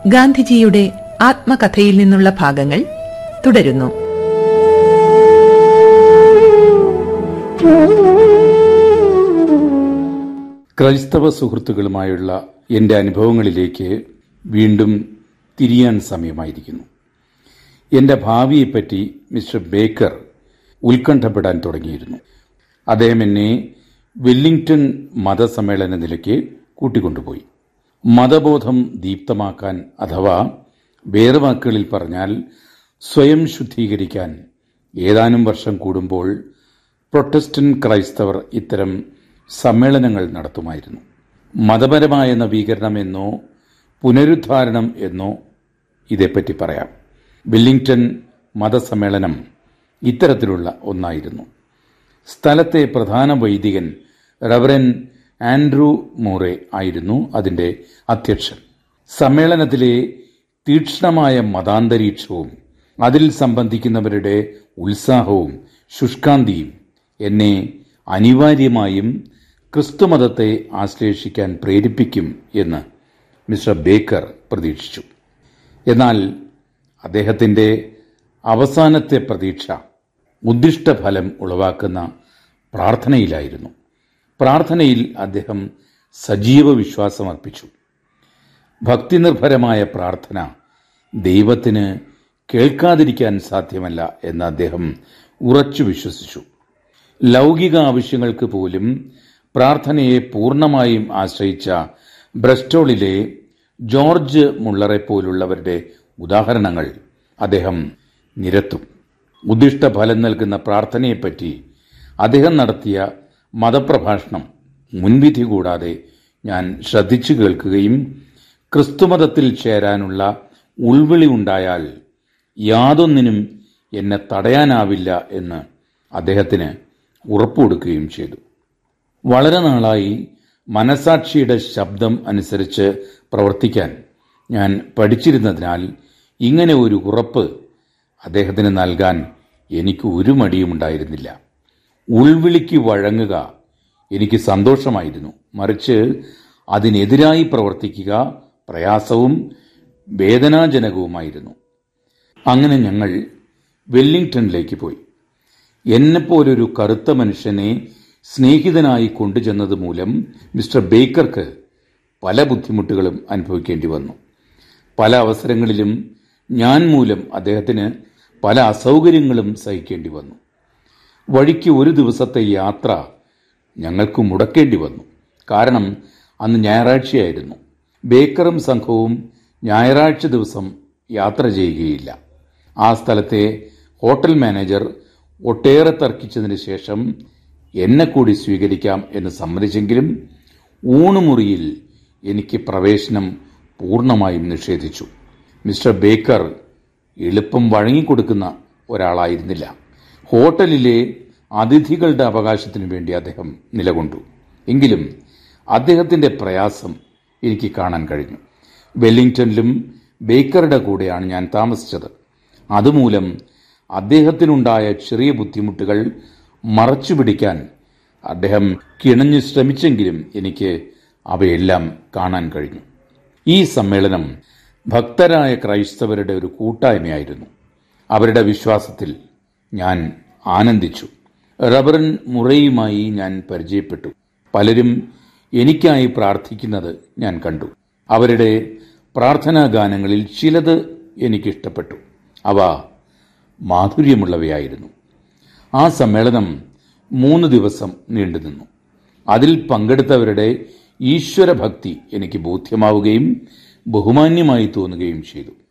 ഗാന്ധിജിയുടെ ആത്മകഥയിൽ നിന്നുള്ള ഭാഗങ്ങൾ തുടരുന്നു ക്രൈസ്തവ സുഹൃത്തുക്കളുമായുള്ള എൻ്റെ അനുഭവങ്ങളിലേക്ക് വീണ്ടും തിരിയാൻ സമയമായിരിക്കുന്നു എൻ്റെ ഭാവിയെപ്പറ്റി മിസ്റ്റർ ബേക്കർ ഉത്കണ്ഠപ്പെടാൻ തുടങ്ങിയിരുന്നു അദ്ദേഹം എന്നെ വെല്ലിംഗ്ടൺ മതസമ്മേളന നിലയ്ക്ക് കൂട്ടിക്കൊണ്ടുപോയി മതബോധം ദീപ്തമാക്കാൻ അഥവാ വേറെ വാക്കുകളിൽ പറഞ്ഞാൽ സ്വയം ശുദ്ധീകരിക്കാൻ ഏതാനും വർഷം കൂടുമ്പോൾ പ്രൊട്ടസ്റ്റന്റ് ക്രൈസ്തവർ ഇത്തരം സമ്മേളനങ്ങൾ നടത്തുമായിരുന്നു മതപരമായ നവീകരണം എന്നോ പുനരുദ്ധാരണം എന്നോ ഇതേപ്പറ്റി പറയാം വില്ലിംഗ്ടൺ മതസമ്മേളനം ഇത്തരത്തിലുള്ള ഒന്നായിരുന്നു സ്ഥലത്തെ പ്രധാന വൈദികൻ റവറൻ ആൻഡ്രൂ മോറെ ആയിരുന്നു അതിന്റെ അധ്യക്ഷൻ സമ്മേളനത്തിലെ തീക്ഷ്ണമായ മതാന്തരീക്ഷവും അതിൽ സംബന്ധിക്കുന്നവരുടെ ഉത്സാഹവും ശുഷ്കാന്തിയും എന്നെ അനിവാര്യമായും ക്രിസ്തുമതത്തെ ആശ്ലേഷിക്കാൻ പ്രേരിപ്പിക്കും എന്ന് മിസ്റ്റർ ബേക്കർ പ്രതീക്ഷിച്ചു എന്നാൽ അദ്ദേഹത്തിന്റെ അവസാനത്തെ പ്രതീക്ഷ ഉദ്ദിഷ്ടഫലം ഉളവാക്കുന്ന പ്രാർത്ഥനയിലായിരുന്നു പ്രാർത്ഥനയിൽ അദ്ദേഹം സജീവ വിശ്വാസമർപ്പിച്ചു ഭക്തിനിർഭരമായ പ്രാർത്ഥന ദൈവത്തിന് കേൾക്കാതിരിക്കാൻ സാധ്യമല്ല എന്ന് അദ്ദേഹം ഉറച്ചു വിശ്വസിച്ചു ലൗകിക ആവശ്യങ്ങൾക്ക് പോലും പ്രാർത്ഥനയെ പൂർണ്ണമായും ആശ്രയിച്ച ബ്രസ്റ്റോളിലെ ജോർജ് മുള്ളറെ പോലുള്ളവരുടെ ഉദാഹരണങ്ങൾ അദ്ദേഹം നിരത്തും ഉദ്ദിഷ്ട ഫലം നൽകുന്ന പ്രാർത്ഥനയെപ്പറ്റി അദ്ദേഹം നടത്തിയ മതപ്രഭാഷണം മുൻവിധി കൂടാതെ ഞാൻ ശ്രദ്ധിച്ചു കേൾക്കുകയും ക്രിസ്തുമതത്തിൽ ചേരാനുള്ള ഉൾവിളി ഉണ്ടായാൽ യാതൊന്നിനും എന്നെ തടയാനാവില്ല എന്ന് അദ്ദേഹത്തിന് ഉറപ്പുകൊടുക്കുകയും ചെയ്തു വളരെ നാളായി മനസാക്ഷിയുടെ ശബ്ദം അനുസരിച്ച് പ്രവർത്തിക്കാൻ ഞാൻ പഠിച്ചിരുന്നതിനാൽ ഇങ്ങനെ ഒരു ഉറപ്പ് അദ്ദേഹത്തിന് നൽകാൻ എനിക്ക് ഒരു മടിയുമുണ്ടായിരുന്നില്ല ഉൾവിളിക്ക് വഴങ്ങുക എനിക്ക് സന്തോഷമായിരുന്നു മറിച്ച് അതിനെതിരായി പ്രവർത്തിക്കുക പ്രയാസവും വേദനാജനകവുമായിരുന്നു അങ്ങനെ ഞങ്ങൾ വെല്ലിംഗ്ടണിലേക്ക് പോയി എന്നെപ്പോലൊരു കറുത്ത മനുഷ്യനെ സ്നേഹിതനായി കൊണ്ടുചെന്നത് മൂലം മിസ്റ്റർ ബേക്കർക്ക് പല ബുദ്ധിമുട്ടുകളും അനുഭവിക്കേണ്ടി വന്നു പല അവസരങ്ങളിലും ഞാൻ മൂലം അദ്ദേഹത്തിന് പല അസൗകര്യങ്ങളും സഹിക്കേണ്ടി വന്നു വഴിക്ക് ഒരു ദിവസത്തെ യാത്ര ഞങ്ങൾക്ക് മുടക്കേണ്ടി വന്നു കാരണം അന്ന് ഞായറാഴ്ചയായിരുന്നു ബേക്കറും സംഘവും ഞായറാഴ്ച ദിവസം യാത്ര ചെയ്യുകയില്ല ആ സ്ഥലത്തെ ഹോട്ടൽ മാനേജർ ഒട്ടേറെ തർക്കിച്ചതിന് ശേഷം എന്നെ കൂടി സ്വീകരിക്കാം എന്ന് സമ്മതിച്ചെങ്കിലും ഊണുമുറിയിൽ എനിക്ക് പ്രവേശനം പൂർണ്ണമായും നിഷേധിച്ചു മിസ്റ്റർ ബേക്കർ എളുപ്പം വഴങ്ങിക്കൊടുക്കുന്ന ഒരാളായിരുന്നില്ല ഹോട്ടലിലെ അതിഥികളുടെ അവകാശത്തിനു വേണ്ടി അദ്ദേഹം നിലകൊണ്ടു എങ്കിലും അദ്ദേഹത്തിന്റെ പ്രയാസം എനിക്ക് കാണാൻ കഴിഞ്ഞു വെല്ലിംഗ്ടണിലും ബേക്കറുടെ കൂടെയാണ് ഞാൻ താമസിച്ചത് അതുമൂലം അദ്ദേഹത്തിനുണ്ടായ ചെറിയ ബുദ്ധിമുട്ടുകൾ മറച്ചുപിടിക്കാൻ അദ്ദേഹം കിണഞ്ഞു ശ്രമിച്ചെങ്കിലും എനിക്ക് അവയെല്ലാം കാണാൻ കഴിഞ്ഞു ഈ സമ്മേളനം ഭക്തരായ ക്രൈസ്തവരുടെ ഒരു കൂട്ടായ്മയായിരുന്നു അവരുടെ വിശ്വാസത്തിൽ ഞാൻ ആനന്ദിച്ചു റബറൻ മുറയുമായി ഞാൻ പരിചയപ്പെട്ടു പലരും എനിക്കായി പ്രാർത്ഥിക്കുന്നത് ഞാൻ കണ്ടു അവരുടെ പ്രാർത്ഥനാ ഗാനങ്ങളിൽ ചിലത് എനിക്കിഷ്ടപ്പെട്ടു അവ മാധുര്യമുള്ളവയായിരുന്നു ആ സമ്മേളനം മൂന്ന് ദിവസം നീണ്ടുനിന്നു അതിൽ പങ്കെടുത്തവരുടെ ഈശ്വരഭക്തി എനിക്ക് ബോധ്യമാവുകയും ബഹുമാന്യമായി തോന്നുകയും ചെയ്തു